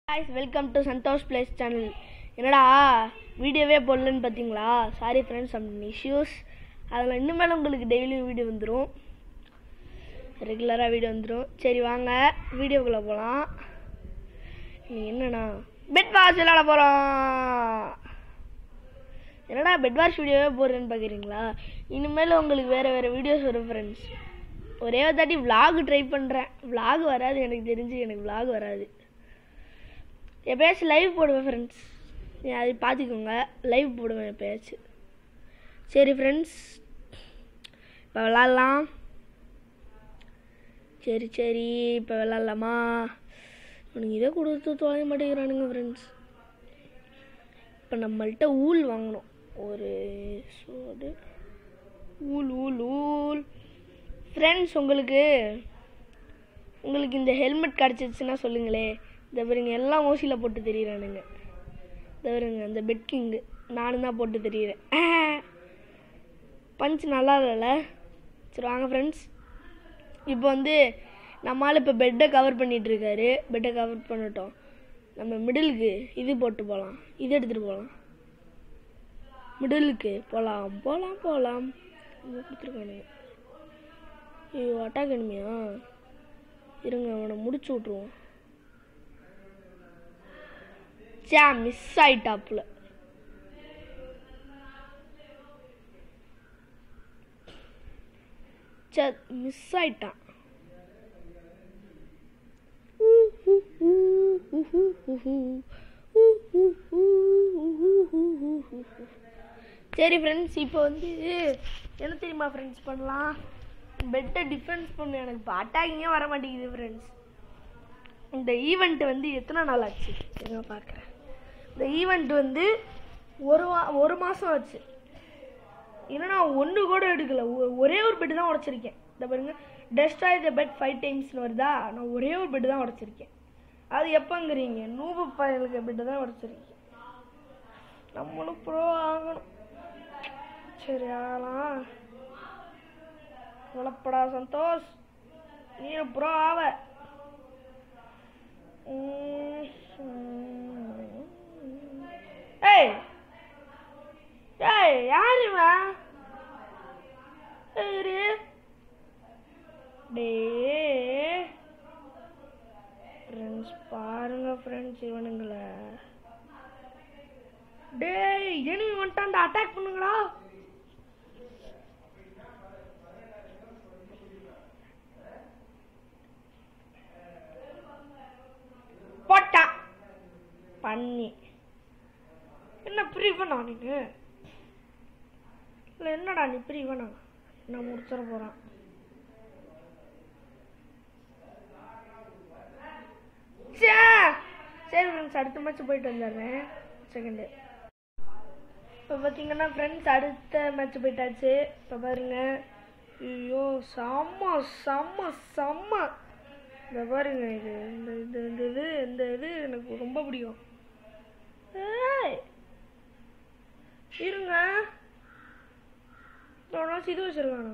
guys welcome to Santhosh plays channel என்னடா வீடியோவே போடலன்னு பார்த்தீங்களா சாரி ஃப்ரெண்ட்ஸ் சம் இஷ்யூஸ் அதில் இனிமேல் உங்களுக்கு டெய்லியும் வீடியோ வந்துடும் ரெகுலராக வீடியோ வந்துடும் சரி வாங்க வீடியோக்குள்ளே போகலாம் நீ என்னண்ணா பெட் வாஷ் விளாட போகிறோம் என்னடா பெட் வாஷ் வீடியோவே போடுறேன்னு பார்க்குறீங்களா இனிமேல் உங்களுக்கு வேறு வேறு வீடியோஸ் வரும் ஃப்ரெண்ட்ஸ் ஒரே ஒரு தாட்டி vlog ட்ரை பண்ணுறேன் vlog வராது எனக்கு தெரிஞ்சு எனக்கு vlog வராது எப்பயாச்சும் லைவ் போடுவேன் ஃப்ரெண்ட்ஸ் அது பார்த்துக்கோங்க லைவ் போடுவேன் எப்பயாச்சும் சரி ஃப்ரெண்ட்ஸ் இப்போ விளாட்லாம் சரி சரி இப்போ விளாட்லாமா உனக்கு இதை கொடுத்து தொலைய மாட்டேங்கிறானுங்க ஃப்ரெண்ட்ஸ் இப்போ நம்மள்ட்ட ஊல் வாங்கணும் ஒரு சோடு ஊல் ஊல் ஊல் ஃப்ரெண்ட்ஸ் உங்களுக்கு உங்களுக்கு இந்த ஹெல்மெட் கிடச்சிச்சுன்னா சொல்லுங்களே இந்த பாருங்க எல்லாம் ஓசியில் போட்டு தெரியுறானுங்க இந்த பாருங்க இந்த பெட் கிங்கு நானும் தான் போட்டு தெரியுறேன் பஞ்ச் நல்லா இல்லைல்ல சரி வாங்க ஃப்ரெண்ட்ஸ் இப்போ வந்து நம்மளால் இப்போ பெட்டை கவர் பண்ணிட்டு இருக்காரு பெட்டை கவர் பண்ணட்டும் நம்ம மிடிலுக்கு இது போட்டு போகலாம் இது எடுத்துகிட்டு போகலாம் மிடிலுக்கு போகலாம் போகலாம் போகலாம் இங்கே கொடுத்துருக்கானுங்க ஐயோ அட்டாக் எனிமியா இருங்க அவனை முடிச்சு விட்ருவோம் சே மிஸ் ஆயிட்டாப்புல சே மிஸ் ஆயிட்டான் சரி ஃப்ரெண்ட்ஸ் இப்போ வந்து என்ன தெரியுமா ஃப்ரெண்ட்ஸ் பண்ணலாம் பெட்டை டிஃபென்ஸ் பண்ண எனக்கு இப்போ அட்டாக்கிங்கே வர மாட்டேங்குது ஃப்ரெண்ட்ஸ் இந்த ஈவெண்ட் வந்து எத்தனை நாள் ஆச்சு இருங்க பார்க்குறேன் இந்த ஈவெண்ட் வந்து ஒரு வா ஒரு மாதம் ஆச்சு ஏன்னா ஒன்று கூட எடுக்கல ஒ- ஒரே ஒரு பெட்டு தான் உடச்சிருக்கேன் இந்த பாருங்க டெஸ்ட்ராய் த பெட் ஃபைவ் டைம்ஸ்னு வருதா நான் ஒரே ஒரு பெட்டு தான் உடச்சிருக்கேன் அது எப்போங்கிறீங்க நூறு பயலுக்கு பெட்டு தான் உடச்சிருக்கேன் நம்மளும் ப்ரோ ஆகணும் சரி ஆகலாம் கவலைப்படா சந்தோஷ் நீ ப்ரோ ஆவ உம், உம். ஏய் ஏய் யார் இவன் ஏய், இரு டே ஃப்ரெண்ட்ஸ் பாருங்க ஃப்ரெண்ட்ஸ் இவனுங்கள டேய் எனிமி வந்துட்டான்டா அட்டாக் பண்ணுங்களா போட்டா பண்ணி என்ன பிரிவனா நீங்க இல்லை என்னடா நீ பிரிவனா நான் முடிச்சிட போகிறான் சரி ஃப்ரெண்ட்ஸ் அடுத்த மேட்ச் போயிட்டு வந்துடுறேன் செகண்டு இப்போ பார்த்தீங்கன்னா ஃப்ரெண்ட்ஸ் அடுத்த மேட்ச் போயிட்டாச்சு இப்போ பாருங்க ஐயோ செம்ம செம்ம செம்ம இந்த பாருங்க இது இந்த இந்த இந்த இது இந்த இது எனக்கு ரொம்ப பிடிக்கும் ஏய் இருங்க இவ்வளோ இது வச்சிருக்கானு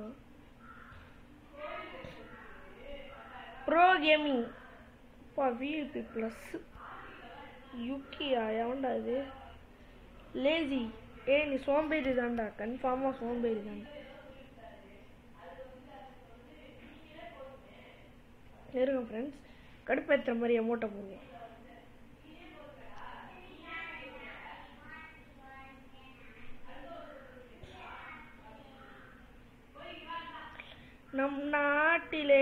ப்ரோ கேமிங் பா விபி ப்ளஸ் யூகியா எவன்டா இது லேசி ஏ நீ சோம்பேறி தான்டா கன்ஃபார்மாக சோம்பேறி தான்டா இருங்க ஃப்ரெண்ட்ஸ் கடுப்பேற்றுற மாதிரி அமௌண்ட்டை போடுவோம் நம் நாட்டிலே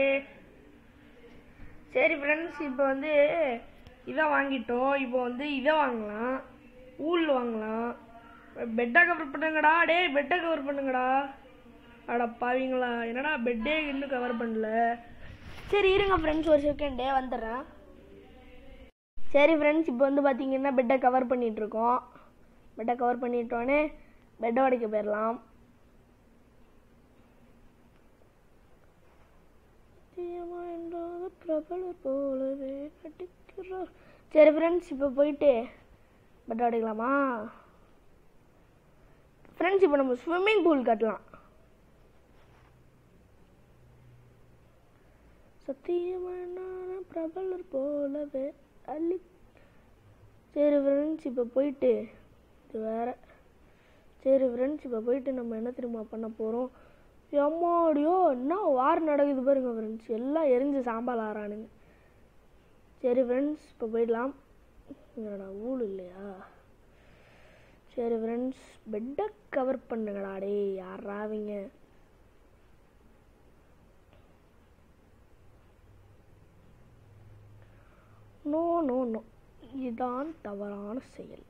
சரி ஃப்ரெண்ட்ஸ் இப்போ வந்து இதை வாங்கிட்டோம் இப்போ வந்து இதை வாங்கலாம் ஊல் வாங்கலாம் பெட்டை கவர் பண்ணுங்கடா டேய் பெட்டை கவர் பண்ணுங்கடா அட பாவீங்களா என்னடா பெட்டே இன்னும் கவர் பண்ணல சரி இருங்க ஃப்ரெண்ட்ஸ் ஒரு செகண்டே வந்துடுறேன் சரி ஃப்ரெண்ட்ஸ் இப்போ வந்து பார்த்தீங்கன்னா பெட்டை கவர் பண்ணிகிட்ருக்கோம் பெட்டை கவர் பண்ணிட்டோன்னே பெட்டை உடைக்க போயிடலாம் சத்தியமா என்றாத பிரபலர் போலவே நடிக்கிறார் சரி ஃப்ரெண்ட்ஸ் இப்போ போயிட்டு பெட்டை உடைக்கலாமா ஃப்ரெண்ட்ஸ் இப்போ நம்ம ஸ்விம்மிங் பூல் கட்டலாம் சத்தியமான பிரபலர் போலவே அள்ளி சரி ஃப்ரெண்ட்ஸ் இப்போ போயிட்டு இது வேற சரி ஃப்ரெண்ட்ஸ் இப்போ போயிட்டு நம்ம என்ன தெரியுமா பண்ண போகிறோம் எம்மாடியோ என்ன வார் நடக்குது பாருங்க ஃப்ரெண்ட்ஸ் எல்லாம் எரிஞ்சு சாம்பல் ஆறானுங்க சரி ஃப்ரெண்ட்ஸ் இப்போ போயிடலாம் என்னடா ஊழ் இல்லையா சரி ஃப்ரெண்ட்ஸ் பெட்டை கவர் பண்ணுங்கடா டேய் யாராவீங்க நோ நோ நோ இதுதான் தவறான செயல்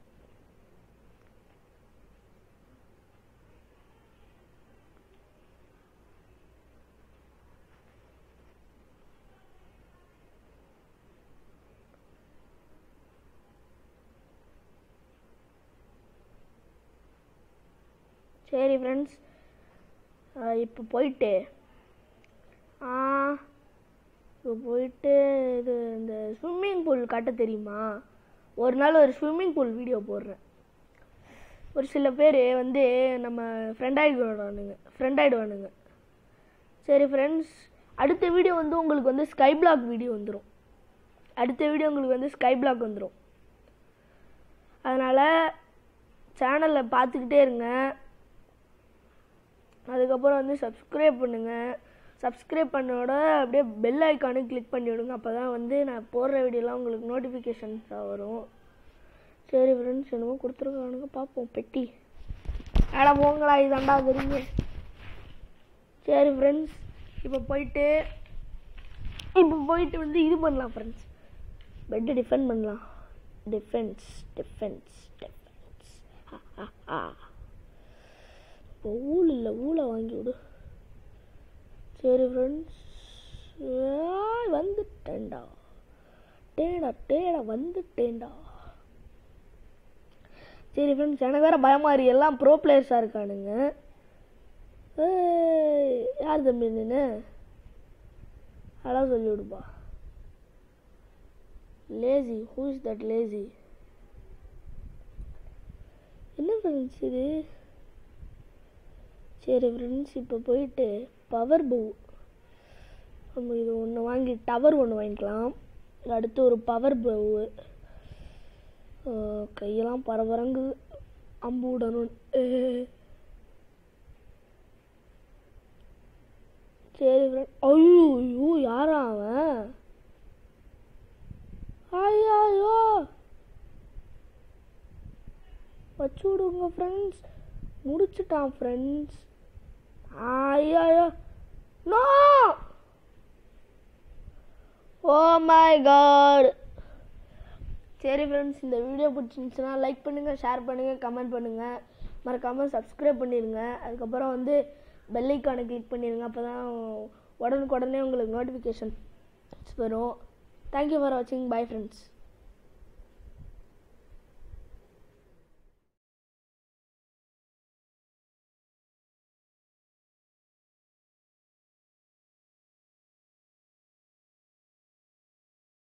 சரி ஃப்ரெண்ட்ஸ் இப்போ போயிட்டு ஆ, இப்போ போயிட்டு இது இந்த ஸ்விம்மிங் பூல் கட்ட தெரியுமா ஒரு நாள் ஒரு ஸ்விம்மிங் பூல் வீடியோ போடுறேன் ஒரு சில பேர் வந்து நம்ம ஃப்ரெண்ட் ஆகிடுவானுங்க ஃப்ரெண்ட் ஆகிடுவானுங்க சரி ஃப்ரெண்ட்ஸ் அடுத்த வீடியோ வந்து உங்களுக்கு வந்து ஸ்கை பிளாக் வீடியோ வந்துடும் அடுத்த வீடியோ உங்களுக்கு வந்து ஸ்கை பிளாக் வந்துடும் அதனால் சேனலில் பார்த்துக்கிட்டே இருங்க அதுக்கப்புறம் வந்து சப்ஸ்கிரைப் பண்ணுங்கள் சப்ஸ்கிரைப் பண்ணோட அப்படியே பெல் ஐக்கானு கிளிக் பண்ணி விடுங்க அப்போ தான் வந்து நான் போடுற வீடியோலாம் உங்களுக்கு நோட்டிஃபிகேஷன்ஸாக வரும் சரி ஃப்ரெண்ட்ஸ் என்னமோ கொடுத்துருக்கானுங்க பார்ப்போம் பெட்டி அட போங்களா இதாண்டா தெரியுங்க சரி ஃப்ரெண்ட்ஸ் இப்போ போயிட்டு இப்போ போயிட்டு வந்து இது பண்ணலாம் ஃப்ரெண்ட்ஸ் பெட்டை டிஃபெண்ட் பண்ணலாம் டிஃபென்ஸ் டிஃபென்ஸ் டிஃபென்ஸ் ஆ இப்போ ஊழ் இல்லை ஊழை வாங்கி விடு சரி ஃப்ரெண்ட்ஸ் வந்துட்டேன்டா டேடா டேடா வந்துட்டேன்டா சரி ஃப்ரெண்ட்ஸ் எனக்கு வேற பயமா இருக்கு எல்லாம் ப்ரோ பிளேயர்ஸாக இருக்கானுங்க ஏய், யார் தம்பி நின்று அதான் சொல்லி விடுப்பா lazy who is that lazy என்ன ஃப்ரெண்ட்ஸ் இது சரி ஃப்ரெண்ட்ஸ் இப்போ போயிட்டு பவர் பூ நம்ம இது ஒன்று வாங்கி டவர் ஒன்று வாங்கிக்கலாம் அடுத்து ஒரு பவர் பவு கையெல்லாம் பரபரங்கு அம்பு விடணும் அஹ். சரி ஃப்ரெண்ட் ஐயோ ஐயோ யாரா அவன் ஐயோ வச்சு விடுங்க ஃப்ரெண்ட்ஸ் முடிச்சிட்டான் ஃப்ரெண்ட்ஸ் ஐயோ நோ ஓ மை காட் சரி ஃப்ரெண்ட்ஸ் இந்த வீடியோ பிடிச்சிருந்துச்சுன்னா லைக் பண்ணுங்கள் ஷேர் பண்ணுங்கள் கமெண்ட் பண்ணுங்கள் மறக்காமல் சப்ஸ்கிரைப் பண்ணிடுங்க அதுக்கப்புறம் வந்து பெல் ஐக்கானை கிளிக் பண்ணிடுங்க அப்போ தான் உடனுக்குடனே உங்களுக்கு நோட்டிஃபிகேஷன் வரும் தேங்க்யூ ஃபார் வாட்சிங் பை ஃப்ரெண்ட்ஸ்